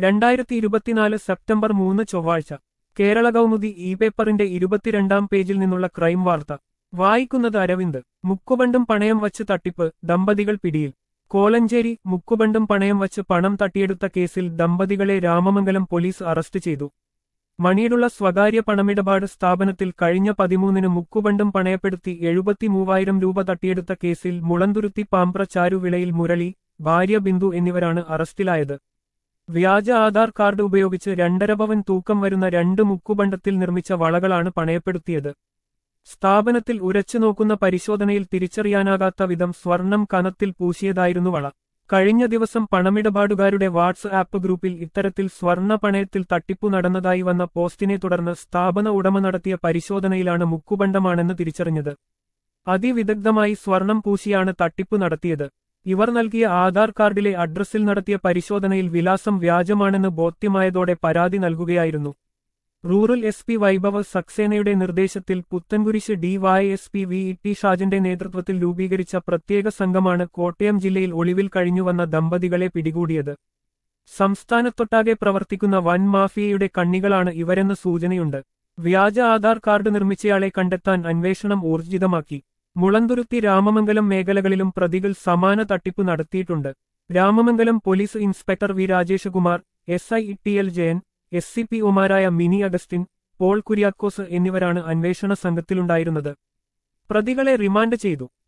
രണ്ടായിരത്തി ഇരുപത്തിനാല് സെപ്റ്റംബർ മൂന്ന് ചൊവ്വാഴ്ച കേരള കൗമുദി ഇ പേപ്പറിന്റെ ഇരുപത്തിരണ്ടാം പേജിൽ നിന്നുള്ള ക്രൈം വാർത്ത വായിക്കുന്നത് അരവിന്ദ് മുക്കുബണ്ടും പണയം വച്ച് തട്ടിപ്പ് ദമ്പതികൾ പിടിയിൽ കോലഞ്ചേരി മുക്കുബണ്ടും പണയം വച്ച് പണം തട്ടിയെടുത്ത കേസിൽ ദമ്പതികളെ രാമമംഗലം പോലീസ് അറസ്റ്റ് ചെയ്തു മണിയിലുള്ള സ്വകാര്യ പണമിടപാട് സ്ഥാപനത്തിൽ കഴിഞ്ഞ പതിമൂന്നിന് മുക്കുബണ്ടും പണയപ്പെടുത്തി എഴുപത്തി മൂവായിരം രൂപ തട്ടിയെടുത്ത കേസിൽ മുളന്തുരുത്തി പാമ്പ്ര ചാരുവിളയിൽ മുരളി ഭാര്യ ബിന്ദു എന്നിവരാണ് അറസ്റ്റിലായത് വ്യാജ ആധാർ കാർഡ് ഉപയോഗിച്ച് രണ്ടര പവൻ തൂക്കം വരുന്ന രണ്ട് മുക്കുബണ്ടത്തിൽ നിർമ്മിച്ച വളകളാണ് പണയപ്പെടുത്തിയത് സ്ഥാപനത്തിൽ ഉരച്ചു നോക്കുന്ന പരിശോധനയിൽ തിരിച്ചറിയാനാകാത്ത വിധം സ്വർണം കനത്തിൽ പൂശിയതായിരുന്നു വള കഴിഞ്ഞ ദിവസം പണമിടപാടുകാരുടെ വാട്സ് ആപ്പ് ഗ്രൂപ്പിൽ ഇത്തരത്തിൽ സ്വർണ്ണ പണയത്തിൽ തട്ടിപ്പു നടന്നതായി വന്ന പോസ്റ്റിനെ തുടർന്ന് സ്ഥാപന ഉടമ നടത്തിയ പരിശോധനയിലാണ് മുക്കുബണ്ടമാണെന്ന് തിരിച്ചറിഞ്ഞത് അതിവിദഗ്ധമായി സ്വർണം പൂശിയാണ് തട്ടിപ്പു നടത്തിയത് ഇവർ നൽകിയ ആധാർ കാർഡിലെ അഡ്രസ്സിൽ നടത്തിയ പരിശോധനയിൽ വിലാസം വ്യാജമാണെന്ന് ബോധ്യമായതോടെ പരാതി നൽകുകയായിരുന്നു റൂറൽ എസ് പി വൈഭവ് സക്സേനയുടെ നിർദ്ദേശത്തിൽ Puthenkurish DYSP V E T ഷാജന്റെ നേതൃത്വത്തിൽ രൂപീകരിച്ച പ്രത്യേക സംഘമാണ് കോട്ടയം ജില്ലയിൽ ഒളിവിൽ കഴിഞ്ഞുവന്ന ദമ്പതികളെ പിടികൂടിയത് സംസ്ഥാനത്തൊട്ടാകെ പ്രവർത്തിക്കുന്ന വൻ മാഫിയയുടെ കണ്ണികളാണ് ഇവരെന്ന് സൂചനയുണ്ട് വ്യാജ ആധാർ കാർഡ് നിർമ്മിച്ചയാളെ കണ്ടെത്താൻ അന്വേഷണം ഊർജിതമാക്കി മുളന്തുരുത്തി രാമമംഗലം മേഖലകളിലും പ്രതികൾ സമാന തട്ടിപ്പ് നടത്തിയിട്ടുണ്ട് Ramamangalam police inspector V Rajeshkumar S I T L Jayan S C P ഒമാരായ മിനി അഗസ്റ്റിൻ പോൾ കുര്യാക്കോസ് എന്നിവരാണ് അന്വേഷണ സംഘത്തിലുണ്ടായിരുന്നത് പ്രതികളെ റിമാൻഡ് ചെയ്തു